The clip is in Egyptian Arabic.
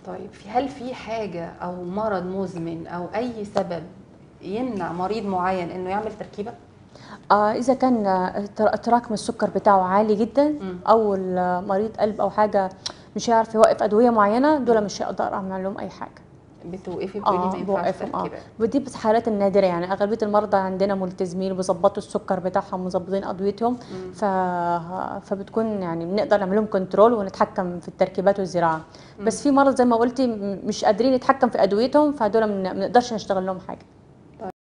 طيب في هل في حاجه او مرض مزمن او اي سبب يمنع مريض معين انه يعمل تركيبه آه اذا كان آه، تر- تراكم السكر بتاعه عالي جدا مم. او المريض قلب او حاجه مش هيعرف يوقف ادويه معينه دول مش هقدر اعمل لهم اي حاجه بتوقفي بتقولي اه ما ينفعش بوقفهم اه تركيبات ودي بس حالات النادره يعني اغلبيه المرضى عندنا ملتزمين وبيظبطوا السكر بتاعهم ومظبطين ادويتهم مم. ف... فبتكون يعني بنقدر نعمل لهم كنترول ونتحكم في التركيبات والزراعه بس في مرض زي ما قلتي م- مش قادرين نتحكم في ادويتهم فدول ما بنقدرش نشتغل لهم حاجه